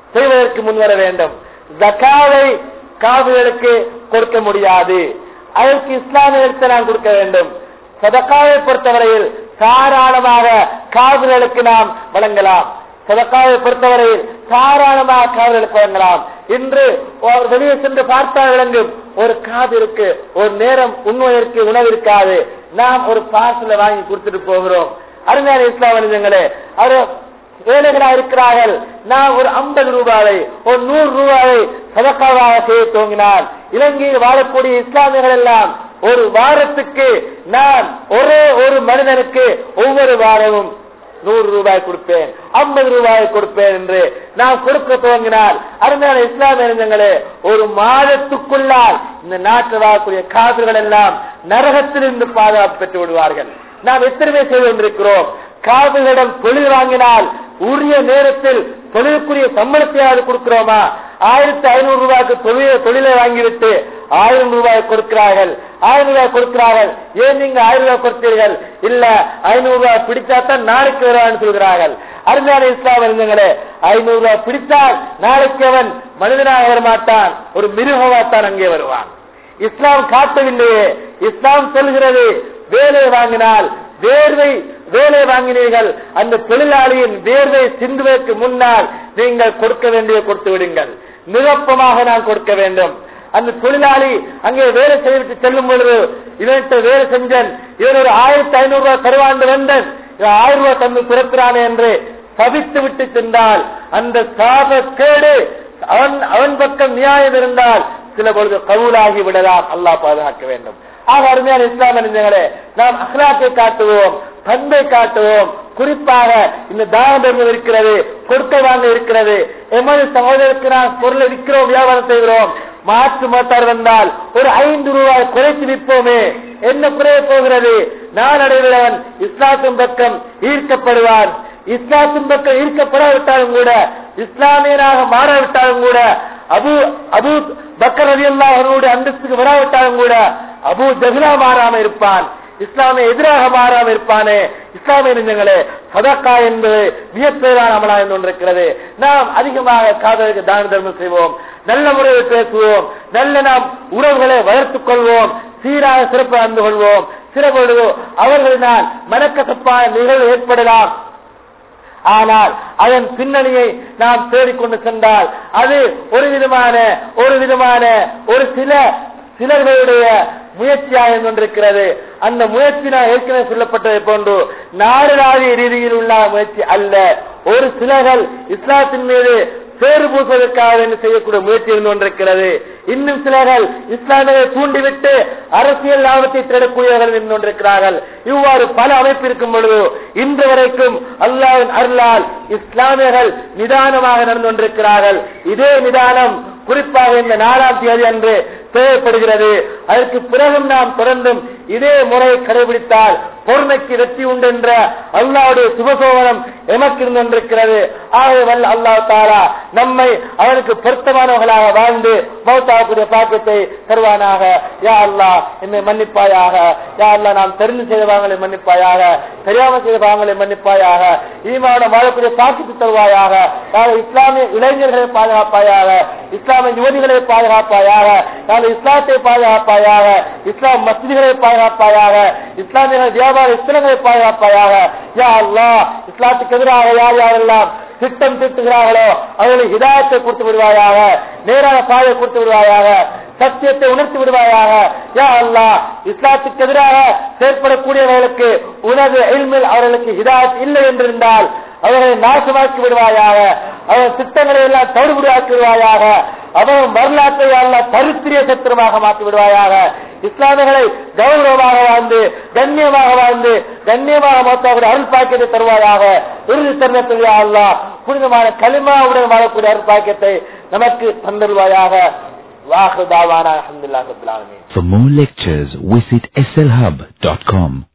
செய்வதற்கு முன்வர வேண்டும் ஜக்காவை காவிர்களுக்கு கொடுக்க முடியாது அதற்கு இஸ்லாமியத்தை நாம் கொடுக்க வேண்டும் சதக்காவை பொறுத்தவரையில் தாராளமாக காவிர்களுக்கு நாம் வழங்கலாம் சதக்காவை பொறுத்தவரையில் தாராளமாக காவிர்களுக்கு வழங்கலாம் இன்று ஒரு வெளியே சென்று பார்த்தால் விளங்கும் ஒரு காவிற்கு ஒரு நேரம் உண்மையிற்கு உணவு இருக்காது நாம் ஒரு பார்சல வாங்கி கொடுத்துட்டு போகிறோம் அருமையான இஸ்லாம் மனிதங்களே அவர் ஏழைகளா இருக்கிறார்கள் நான் ஒரு ஐம்பது ரூபாயை ஒரு நூறு ரூபாயை சதக்காவாக செய்ய துவங்கினால் இலங்கையில் வாழக்கூடிய இஸ்லாமியர்கள் எல்லாம் ஒரு வாரத்துக்கு நான் ஒரே ஒரு மனிதனுக்கு ஒவ்வொரு வாரமும் நூறு ரூபாய் கொடுப்பேன் ஐம்பது ரூபாய் கொடுப்பேன் என்று நான் கொடுக்க துவங்கினால் அருமையான இஸ்லாமிய நெஞ்சங்களே ஒரு மாதத்துக்குள்ளால் இந்த நாட்டில் வாழக்கூடிய காதல்கள் எல்லாம் நரகத்திலிருந்து பாதுகாப்பு பெற்று விடுவார்கள் நாம் எத்தனை பேர் செய்து கொண்டிருக்கிறோம் காதலிடம் தொழில் வாங்கினால் உரிய நேரத்தில் தொழிலுக்குரிய சம்பளத்தையாவது கொடுக்கிறோமா ஆயிரத்தி ஐநூறு ரூபாய்க்கு தொழில தொழிலை வாங்கிவிட்டு ஆயிரம் ரூபாய் கொடுக்கிறார்கள் ஆயிரம் ரூபாய் கொடுக்கிறார்கள் ஏன் நீங்க ஆயிரம் ரூபாய் கொடுத்தீர்கள் இல்ல ஐநூறு ரூபாய் பிடிச்சாதான் நாளைக்கு வருவான்னு சொல்கிறார்கள் அருமையான இஸ்லாம் இருந்தங்களே ஐநூறு ரூபாய் பிடித்தால் நாளைக்கு அவன் மனிதனாக வரமாட்டான் ஒரு மிருகமாத்தான் அங்கே வருவான் இஸ்லாம் காட்டவில்லையே இஸ்லாம் சொல்கிறது வேலை வாங்கினால் வேர்வை வேலை வாங்கினீர்கள் அந்த தொழிலாளியின் வேர்வை சிந்துவதற்கு முன்னால் நீங்கள் கொடுக்க வேண்டிய கொடுத்து விடுங்கள் நிரப்பமாக நான் கொடுக்க வேண்டும் அந்த தொழிலாளி அங்கே வேலை செய்துவிட்டு செல்லும் பொழுது இவன்கிட்ட வேலை செஞ்சன் இவன் ஒரு ஆயிரத்தி ஐநூறு ரூபாய் தருவாண்டு வந்தன் இவன் ஆயிரம் ரூபாய் தந்து பிறக்கிறானே என்று சபித்து விட்டு சென்றால் அந்த சாப கேடு அவன் அவன் பக்கம் நியாயம் இருந்தால் சில பொழுது கவுலாகி விடலாம் அல்லாஹ் பாதுகாக்க வேண்டும் ஆக அருமையான இஸ்லாம் அறிஞர்களே நாம் அஹ்லாக்கை காட்டுவோம் பண்பை காட்டுவோம் குறிப்பாக இந்த தான தர்மம் இருக்கிறது கொடுக்க வாங்க இருக்கிறது எமது சகோதரருக்கு நாம் பொருளை விற்கிறோம் வியாபாரம் செய்கிறோம் மாற்று மோட்டார் வந்தால் ஒரு ஐந்து ரூபாய் குறைத்து விற்போமே என்ன குறைய போகிறது நாளடைவிலவன் இஸ்லாத்தின் பக்கம் ஈர்க்கப்படுவார் இஸ்லாத்தின் பக்கம் ஈர்க்கப்படாவிட்டாலும் கூட இஸ்லாமியனாக மாறாவிட்டாலும் கூட அபு அபு பக்கர் அலி அவர்களுடைய அந்தஸ்துக்கு வராவிட்டாலும் கூட அபு ஜஹ்லா மாறாம இருப்பான் இஸ்லாமிய எதிராக மாறாம இருப்பானே இஸ்லாமிய நெஞ்சங்களே சதக்கா என்பது வியப்பேரான அமலா என்று ஒன்றிருக்கிறது நாம் அதிகமாக காதலுக்கு தான தர்மம் செய்வோம் நல்ல முறையில் பேசுவோம் நல்ல நாம் உறவுகளை வளர்த்துக் கொள்வோம் சீராக சிறப்பு அறிந்து கொள்வோம் சிறப்பு அவர்களினால் மனக்கசப்பான நிகழ்வு ஏற்படலாம் ஆனால் அதன் பின்னணியை நாம் தேடிக்கொண்டு சென்றால் அது ஒரு விதமான ஒரு விதமான ஒரு சில சிலர்களுடைய முயற்சியாக கொண்டிருக்கிறது அந்த முயற்சி நான் ஏற்கனவே சொல்லப்பட்டதை போன்று நாடுலாவிய ரீதியில் உள்ள முயற்சி அல்ல ஒரு சிலர்கள் இஸ்லாத்தின் மீது சேறு பூசுவதற்காக என்று செய்யக்கூடிய முயற்சி இருந்து கொண்டிருக்கிறது இன்னும் சிலர்கள் இஸ்லாமியை தூண்டிவிட்டு அரசியல் லாபத்தை தேடக்கூடியவர்கள் இருந்து கொண்டிருக்கிறார்கள் இவ்வாறு பல அமைப்பு இருக்கும் பொழுது இன்று வரைக்கும் அல்லாவின் அருளால் இஸ்லாமியர்கள் நிதானமாக நடந்து கொண்டிருக்கிறார்கள் இதே நிதானம் குறிப்பாக இந்த நாலாம் தேதி அன்று தேவைப்படுகிறது அதற்கு பிறகும் நாம் தொடர்ந்தும் இதே முறை கடைபிடித்தால் பொறுமைக்கு வெற்றி உண்டு என்ற அல்லாவுடைய சுபசோகனம் எமக்கு இருந்து கொண்டிருக்கிறது ஆகவே வல்ல அல்லாஹ் தாரா நம்மை அவனுக்கு பொருத்தமானவர்களாக வாழ்ந்து மௌத்தாக்கூடிய பாக்கியத்தை தருவானாக யா அல்லா என்னை மன்னிப்பாயாக யா அல்லா நாம் தெரிந்து செய்த பாவங்களை மன்னிப்பாயாக தெரியாமல் செய்த பாவங்களை மன்னிப்பாயாக ஈமான வாழக்கூடிய பாக்கியத்தை தருவாயாக யார் இஸ்லாமிய இளைஞர்களை பாதுகாப்பாயாக இஸ்லாமிய யுவதிகளை பாதுகாப்பாயாக யார் இஸ்லாத்தை பாதுகாப்பாயாக இஸ்லாம் மசிதிகளை பாதுகாப்பாயாக இஸ்லாமிய வியாபார இஸ்லங்களை பாதுகாப்பாயாக யா அல்லா இஸ்லாத்துக்கு எதிராக யார் யாரெல்லாம் திட்டம் திட்டுகிறார்களோ அவர்களுக்கு ஹிதாயத்தை கொடுத்து விடுவாயாக நேரான பாதை கொடுத்து விடுவாயாக சத்தியத்தை உணர்த்தி விடுவாயாக யா அல்லா இஸ்லாத்துக்கு எதிராக செயற்படக்கூடியவர்களுக்கு உனது எல்மில் அவர்களுக்கு ஹிதாயத் இல்லை என்றிருந்தால் அவர்களை நாசமாக்கி விடுவாயாக அவன் திட்டங்களை எல்லாம் தவிடுபடியாக்கி விடுவாயாக அவன் வரலாற்றை அல்ல தரித்திரிய சத்திரமாக மாற்றி விடுவாயாக இஸ்லாமியர்களை கௌரவமாக வாழ்ந்து கண்ணியமாக வாழ்ந்து கண்ணியமாக மொத்தக்கூடிய அருள் பாக்கியத்தை தருவாயாக இறுதி தருணத்தில் அல்லா புனிதமான களிமாவுடன் வாழக்கூடிய அருள் பாக்கியத்தை நமக்கு தந்தருவாயாக வாஹு தாவானா அஹமதுல்லாஹ் For more lectures, visit slhub.com.